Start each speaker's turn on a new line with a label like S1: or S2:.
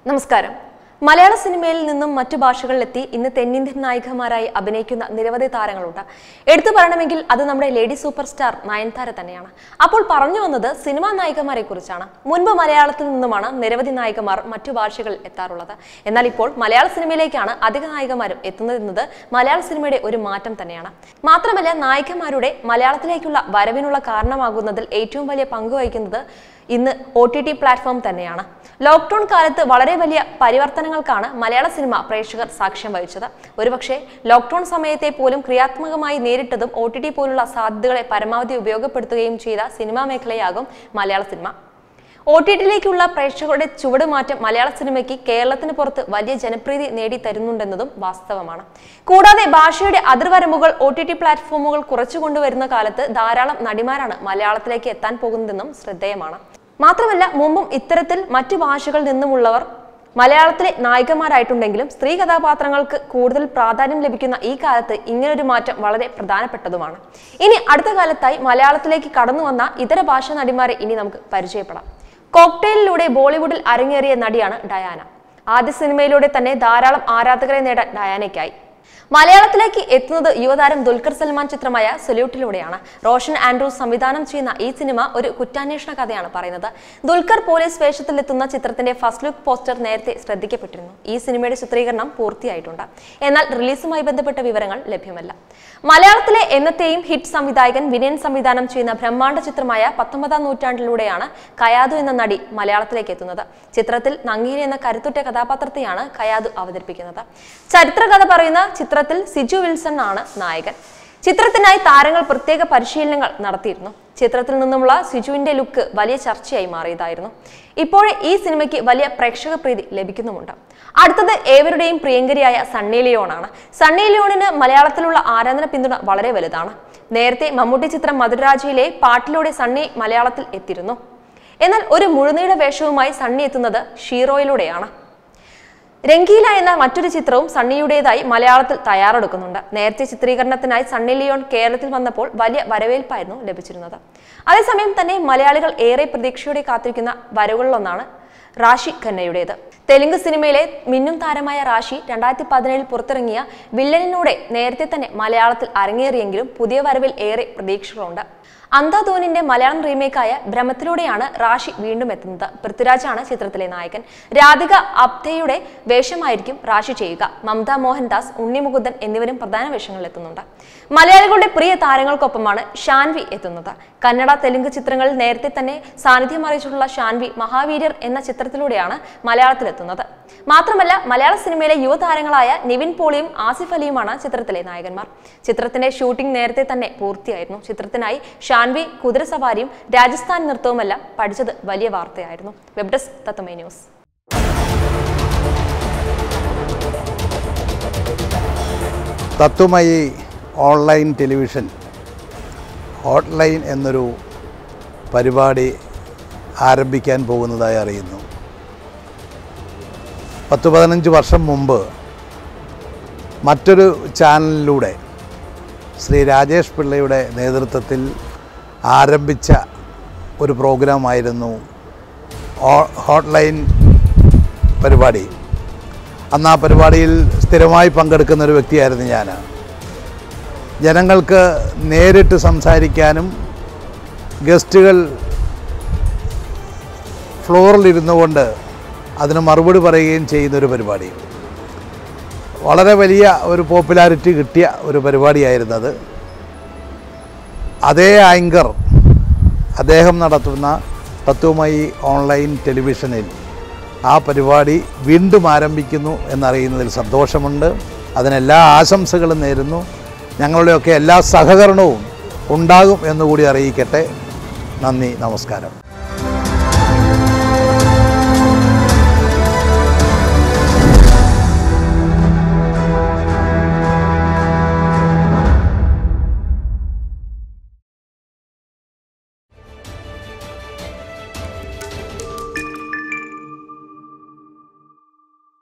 S1: നമസ്കാരം മലയാള സിനിമയിൽ നിന്നും മറ്റു ഭാഷകളിലെത്തി ഇന്ന് തെന്നിന്ത്യൻ നായികമാരായി അഭിനയിക്കുന്ന നിരവധി താരങ്ങളുണ്ട് എടുത്തു പറയണമെങ്കിൽ അത് നമ്മുടെ ലേഡി സൂപ്പർ സ്റ്റാർ നയൻതാര തന്നെയാണ് അപ്പോൾ പറഞ്ഞു വന്നത് സിനിമാ നായികമാരെ കുറിച്ചാണ് മുൻപ് മലയാളത്തിൽ നിന്നുമാണ് നിരവധി നായികമാർ മറ്റു ഭാഷകളിൽ എത്താറുള്ളത് എന്നാൽ ഇപ്പോൾ മലയാള സിനിമയിലേക്കാണ് അധിക നായികമാരും എത്തുന്നതെന്നത് മലയാള സിനിമയുടെ ഒരു മാറ്റം തന്നെയാണ് മാത്രമല്ല നായികമാരുടെ മലയാളത്തിലേക്കുള്ള വരവിനുള്ള കാരണമാകുന്നതിൽ ഏറ്റവും വലിയ പങ്ക് വഹിക്കുന്നത് ഇന്ന് ഒ ടി ടി പ്ലാറ്റ്ഫോം തന്നെയാണ് ലോക്ക്ഡൌൺ കാലത്ത് വളരെ വലിയ പരിവർത്തനങ്ങൾക്കാണ് മലയാള സിനിമ പ്രേക്ഷകർ സാക്ഷ്യം വഹിച്ചത് ഒരുപക്ഷെ ലോക്ക്ഡൌൺ സമയത്തെ പോലും ക്രിയാത്മകമായി നേരിട്ടതും ഒ ടി ടി പോലുള്ള സാധ്യതകളെ പരമാവധി ഉപയോഗപ്പെടുത്തുകയും ചെയ്ത സിനിമാ മേഖലയാകും മലയാള സിനിമ ഒ ടി ടിയിലേക്കുള്ള പ്രേക്ഷകരുടെ ചുവടുമാറ്റം മലയാള സിനിമയ്ക്ക് കേരളത്തിന് പുറത്ത് വലിയ ജനപ്രീതി നേടി തരുന്നുണ്ടെന്നതും വാസ്തവമാണ് കൂടാതെ ഭാഷയുടെ അതിർവരമ്പുകൾ ഒ ടി ടി പ്ലാറ്റ്ഫോമുകൾ കുറച്ചു കൊണ്ടുവരുന്ന കാലത്ത് ധാരാളം നടിമാരാണ് മലയാളത്തിലേക്ക് എത്താൻ പോകുന്നതെന്നും ശ്രദ്ധേയമാണ് മാത്രമല്ല മുമ്പും ഇത്തരത്തിൽ മറ്റു ഭാഷകളിൽ നിന്നുമുള്ളവർ മലയാളത്തിലെ നായികമാരായിട്ടുണ്ടെങ്കിലും സ്ത്രീ കഥാപാത്രങ്ങൾക്ക് കൂടുതൽ പ്രാധാന്യം ലഭിക്കുന്ന ഈ കാലത്ത് ഇങ്ങനൊരു മാറ്റം വളരെ പ്രധാനപ്പെട്ടതുമാണ് ഇനി അടുത്ത കാലത്തായി മലയാളത്തിലേക്ക് കടന്നു വന്ന ഇതര ഭാഷാ നടിമാരെ ഇനി നമുക്ക് പരിചയപ്പെടാം കോക്ടെയിലിലൂടെ ബോളിവുഡിൽ അരങ്ങേറിയ നടിയാണ് ഡയാന ആദ്യ സിനിമയിലൂടെ തന്നെ ധാരാളം ആരാധകരെ നേടാൻ ഡയാനയ്ക്കായി മലയാളത്തിലേക്ക് എത്തുന്നത് യുവതാരം ദുൽഖർ സൽമാൻ ചിത്രമായ സൊല്യൂട്ടിലൂടെയാണ് റോഷൻ ആൻഡ്രൂസ് സംവിധാനം ചെയ്യുന്ന ഈ സിനിമ ഒരു കുറ്റാന്വേഷണ കഥയാണ് പറയുന്നത് ദുൽഖർ പോലീസ് വേഷത്തിലെത്തുന്ന ചിത്രത്തിന്റെ ഫസ്റ്റ് ലുക്ക് പോസ്റ്റർ നേരത്തെ ശ്രദ്ധിക്കപ്പെട്ടിരുന്നു ഈ സിനിമയുടെ ചിത്രീകരണം പൂർത്തിയായിട്ടുണ്ട് എന്നാൽ റിലീസുമായി ബന്ധപ്പെട്ട വിവരങ്ങൾ ലഭ്യമല്ല മലയാളത്തിലെ എന്നത്തെയും ഹിറ്റ് സംവിധായകൻ വിനയൻ സംവിധാനം ചെയ്യുന്ന ബ്രഹ്മാണ്ഡ ചിത്രമായ പത്തൊമ്പതാം നൂറ്റാണ്ടിലൂടെയാണ് കയാതു എന്ന നടി മലയാളത്തിലേക്ക് എത്തുന്നത് ചിത്രത്തിൽ നങ്ങീരി എന്ന കരുത്തുറ്റ കഥാപാത്രത്തെയാണ് കയാതു അവതരിപ്പിക്കുന്നത് ചരിത്രകഥ പറയുന്ന ചിത്രത്തിൽ സിജു വിൽസൺ ആണ് നായകൻ ചിത്രത്തിനായി താരങ്ങൾ പ്രത്യേക പരിശീലനങ്ങൾ നടത്തിയിരുന്നു ചിത്രത്തിൽ നിന്നുമുള്ള സിജുവിന്റെ ലുക്ക് വലിയ ചർച്ചയായി മാറിയതായിരുന്നു ഇപ്പോഴേ ഈ സിനിമയ്ക്ക് വലിയ പ്രേക്ഷക പ്രീതി ലഭിക്കുന്നുമുണ്ട് അടുത്തത് ഏവരുടെയും പ്രിയങ്കരിയായ സണ്ണി ലിയോണാണ് സണ്ണി ലിയോണിന് മലയാളത്തിലുള്ള ആരാധന പിന്തുണ വളരെ വലുതാണ് നേരത്തെ മമ്മൂട്ടി ചിത്രം മധുരാജയിലെ പാട്ടിലൂടെ സണ്ണി മലയാളത്തിൽ എത്തിയിരുന്നു എന്നാൽ ഒരു മുഴുനീള വേഷവുമായി സണ്ണി എത്തുന്നത് ഷീറോയിലൂടെയാണ് രംഗീല എന്ന മറ്റൊരു ചിത്രവും സണ്ണിയുടേതായി മലയാളത്തിൽ തയ്യാറെടുക്കുന്നുണ്ട് നേരത്തെ ചിത്രീകരണത്തിനായി സണ്ണി ലിയോൺ കേരളത്തിൽ വന്നപ്പോൾ വലിയ വരവേൽപ്പായിരുന്നു ലഭിച്ചിരുന്നത് അതേസമയം തന്നെ മലയാളികൾ ഏറെ പ്രതീക്ഷയോടെ കാത്തിരിക്കുന്ന വരവുകളിലൊന്നാണ് റാഷി ഖന്നയുടേത് തെലുങ്ക് സിനിമയിലെ മിന്നും താരമായ റാഷി രണ്ടായിരത്തി പതിനേഴിൽ പുറത്തിറങ്ങിയ വില്ലനിലൂടെ നേരത്തെ തന്നെ മലയാളത്തിൽ അരങ്ങേറിയെങ്കിലും പുതിയ വരവിൽ ഏറെ പ്രതീക്ഷകളുണ്ട് അന്ധാധോനിന്റെ മലയാളം റീമേക്കായ ഭ്രമത്തിലൂടെയാണ് റാഷി വീണ്ടും എത്തുന്നത് പൃഥ്വിരാജാണ് ചിത്രത്തിലെ നായകൻ രാധിക അബ്ദയുടെ വേഷമായിരിക്കും റാഷി ചെയ്യുക മമത മോഹൻദാസ് ഉണ്ണി മുകുന്ദൻ എന്നിവരും പ്രധാന വേഷങ്ങളിൽ എത്തുന്നുണ്ട് മലയാളികളുടെ പ്രിയ താരങ്ങൾക്കൊപ്പമാണ് ഷാൻവി എത്തുന്നത് കന്നഡ തെലുങ്ക് ചിത്രങ്ങളിൽ നേരത്തെ തന്നെ സാന്നിധ്യം അറിയിച്ചിട്ടുള്ള ഷാൻവി മഹാവീര്യർ എന്ന ചിത്രത്തിലൂടെയാണ് മലയാളത്തിലെത്തുന്നത് മാത്രമല്ല മലയാള സിനിമയിലെ യുവതാരങ്ങളായ നിവിൻ പോളിയും ആസിഫ് അലിയുമാണ് ചിത്രത്തിലെ നായകന്മാർ ചിത്രത്തിന്റെ ഷൂട്ടിംഗ് നേരത്തെ തന്നെ പൂർത്തിയായിരുന്നു ചിത്രത്തിനായി ഷാൻവി കുതിരസവാരിയും രാജസ്ഥാൻ നൃത്തവുമെല്ലാം പഠിച്ചത് വലിയ വാർത്തയായിരുന്നു വെബ് ഡെസ്ക് തത്തമേ news
S2: Tatwamayi online television hotline എന്നൊരു പരിപാടി ആരംഭിക്കാൻ പോകുന്നതായി അറിയുന്നു പത്ത് പതിനഞ്ച് വർഷം മുമ്പ് മറ്റൊരു ചാനലിലൂടെ ശ്രീ രാജേഷ് പിള്ളയുടെ നേതൃത്വത്തിൽ ആരംഭിച്ച ഒരു പ്രോഗ്രാമായിരുന്നു ഹോ- ഹോട്ട്ലൈൻ പരിപാടി അന്ന് ആ പരിപാടിയിൽ സ്ഥിരമായി പങ്കെടുക്കുന്ന ഒരു വ്യക്തിയായിരുന്നു ഞാൻ ജനങ്ങൾക്ക് നേരിട്ട് സംസാരിക്കാനും ഗസ്റ്റുകൾ ഫ്ലോറിലിരുന്നു കൊണ്ട് അതിന് മറുപടി പറയുകയും ചെയ്യുന്നൊരു പരിപാടി വളരെ വലിയ ഒരു പോപ്പുലാരിറ്റി കിട്ടിയ ഒരു പരിപാടിയായിരുന്നത് അതേ ആങ്കർ അദ്ദേഹം നടത്തുന്ന തത്വമയി ഓൺലൈൻ ടെലിവിഷനിൽ ആ പരിപാടി വീണ്ടും ആരംഭിക്കുന്നു എന്നറിയുന്നതിൽ സന്തോഷമുണ്ട് അതിനെല്ലാ ആശംസകളും നേരുന്നു ഞങ്ങളുടെയൊക്കെ എല്ലാ സഹകരണവും ഉണ്ടാകും എന്നുകൂടി അറിയിക്കട്ടെ നന്ദി നമസ്കാരം